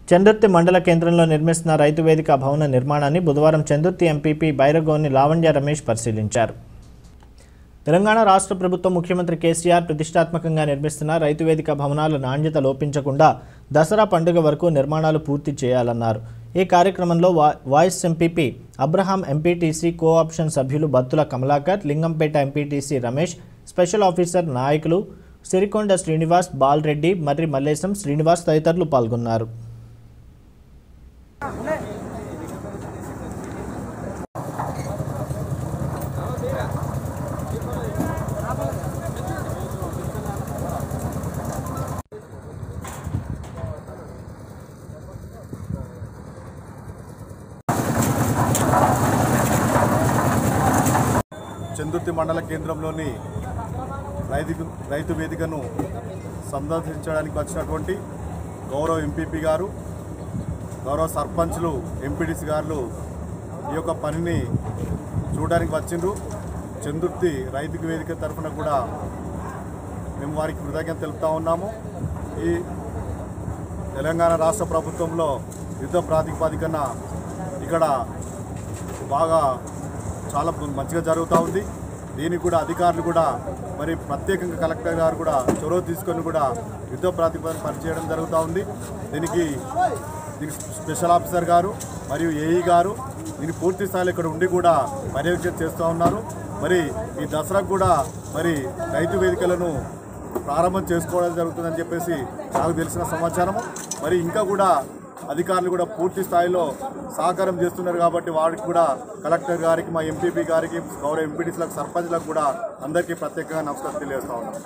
చందుర్తి మండల కేంద్రంలో నిర్మిస్తున్న రైతు వేదిక భవన నిర్మాణాన్ని బుధవారం చందుర్తి ఎంపీపీ బైరగోని లావణ్య రమేష్ పరిశీలించారు తెలంగాణ రాష్ట్ర ప్రభుత్వం ముఖ్యమంత్రి కేసీఆర్ ప్రతిష్టాత్మకంగా నిర్మిస్తున్న రైతు వేదిక భవనాల నాణ్యత లోపించకుండా దసరా పండుగ వరకు నిర్మాణాలు పూర్తి చేయాలన్నారు ఈ కార్యక్రమంలో వా vice MPP Abraham MPTC cooption సభ్యులు Battula Kamalakar Lingampet MPTC Ramesh special officer నాయకులు సిరికొండ శ్రీనివాస్ బాలరెడ్డి మర్రి మల్లేశం శ్రీనివాస్ తదితరులు పాల్గొన్నారు చందుర్తి మండల కేంద్రంలోని రైతు రైతు వేదికను సందర్శించడానికి వచ్చినటువంటి గౌరవ ఎంపీపీ గారు గౌరవ సర్పంచ్లు ఎంపీడీసీ గారు ఈ యొక్క పనిని చూడడానికి వచ్చిండ్రు చందుర్తి రైతు వేదిక తరఫున కూడా మేము వారికి కృతజ్ఞత తెలుపుతా ఉన్నాము ఈ తెలంగాణ రాష్ట్ర ప్రభుత్వంలో యుద్ధ ప్రాతిపదికన ఇక్కడ బాగా చాలా మంచిగా జరుగుతూ ఉంది దీనికి కూడా అధికారులు కూడా మరి ప్రత్యేకంగా కలెక్టర్ గారు కూడా చొరవ తీసుకొని కూడా యుద్ధ ప్రాతిపదికన పనిచేయడం జరుగుతూ ఉంది దీనికి దీనికి స్పెషల్ ఆఫీసర్ గారు మరియు ఏఈ గారు దీని పూర్తి స్థాయిలో ఇక్కడ ఉండి కూడా పర్యవేక్షణ చేస్తూ ఉన్నారు మరి ఈ దసరాకు కూడా మరి రైతు వేదికలను ప్రారంభం చేసుకోవడం జరుగుతుందని చెప్పేసి నాకు తెలిసిన సమాచారము మరి ఇంకా కూడా అధికారులు కూడా పూర్తి స్థాయిలో సహకారం చేస్తున్నారు కాబట్టి వారికి కూడా కలెక్టర్ గారికి మా ఎంపీపీ గారికి గౌరవ ఎంపీటీసీలకు సర్పంచ్లకు కూడా అందరికీ ప్రత్యేకంగా నమస్కారం తెలియజేస్తా ఉన్నాం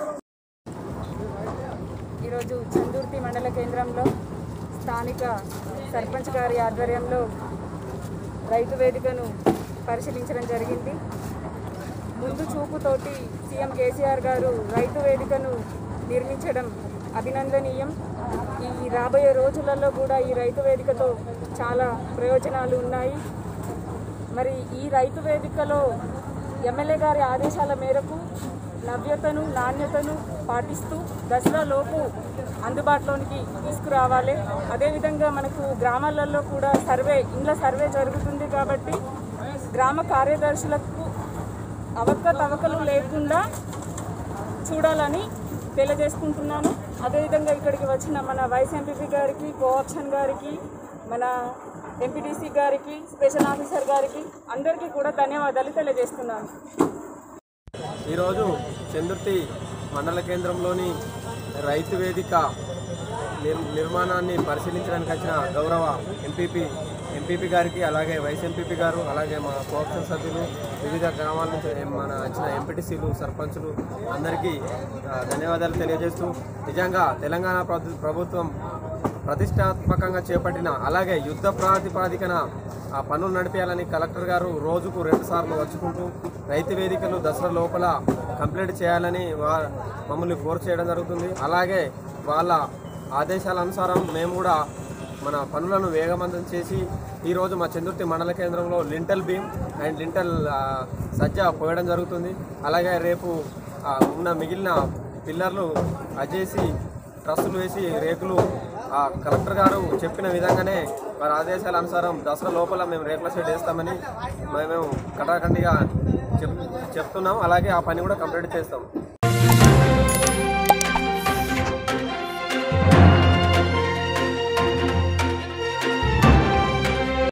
ఈరోజు చందుర్తి మండల కేంద్రంలో స్థానిక సర్పంచ్ గారి ఆధ్వర్యంలో రైతు వేదికను పరిశీలించడం జరిగింది ముందు చూపుతోటి సీఎం కేసీఆర్ గారు రైతు వేదికను నిర్మించడం అభినందనీయం ఈ రాబోయే రోజులలో కూడా ఈ రైతు వేదికతో చాలా ప్రయోజనాలు ఉన్నాయి మరి ఈ రైతు వేదికలో ఎమ్మెల్యే గారి ఆదేశాల మేరకు నవ్యతను నాణ్యతను పాటిస్తూ దసరా లోపు అందుబాటులోనికి తీసుకురావాలి అదేవిధంగా మనకు గ్రామాలలో కూడా సర్వే ఇండ్ల సర్వే జరుగుతుంది కాబట్టి గ్రామ కార్యదర్శులకు అవకతవకలు లేకుండా చూడాలని తెలియజేసుకుంటున్నాను అదేవిధంగా ఇక్కడికి వచ్చిన మన వైస్ ఎంపీపీ గారికి కోఆప్షన్ గారికి మన ఎంపీటీసీ గారికి స్పెషల్ ఆఫీసర్ గారికి అందరికీ కూడా ధన్యవాదాలు తెలియజేస్తున్నాను ఈరోజు చందుర్తి మండల కేంద్రంలోని రైతు వేదిక నిర్ నిర్మాణాన్ని పరిశీలించడానికి వచ్చిన గౌరవ ఎంపీపీ ఎంపీపీ గారికి అలాగే వైస్ ఎంపీపీ గారు అలాగే మా కోఆప్షన్ సభ్యులు వివిధ గ్రామాల నుంచి మన వచ్చిన ఎంపీటీసీలు సర్పంచులు అందరికీ ఆ, ధన్యవాదాలు తెలియజేస్తూ నిజంగా తెలంగాణ ప్రభు- ప్రభుత్వం ప్రతిష్టాత్మకంగా చేపట్టిన అలాగే యుద్ధ ప్రాతిపాదికన ఆ పనులు నడిపేయాలని కలెక్టర్ గారు రోజుకు రెండు సార్లు వచ్చుకుంటూ రైతు వేదికలు దసరా లోపల కంప్లీట్ చేయాలని వా మమ్మల్ని కోర్ చేయడం జరుగుతుంది అలాగే వాళ్ళ ఆదేశాల అనుసారం మేము కూడా మన పనులను వేగవంతం చేసి ఈరోజు మా చందుర్తి మండల కేంద్రంలో లింటల్ బీమ్ అండ్ లింటల్ ఆ, సజ్జ పోయడం జరుగుతుంది అలాగే రేపు ఆ, ఉన్న మిగిలిన పిల్లర్లు అజేసి ట్రస్సులు వేసి రేకులు ఆ కలెక్టర్ గారు చెప్పిన విధంగానే వారి ఆదేశాల అనుసారం దసరా లోపల మేము రేకుల షెడ్ వేస్తామని మేము కటాఖండిగా చెప్ చెప్తున్నాం అలాగే ఆ పని కూడా కంప్లీట్ చేస్తాం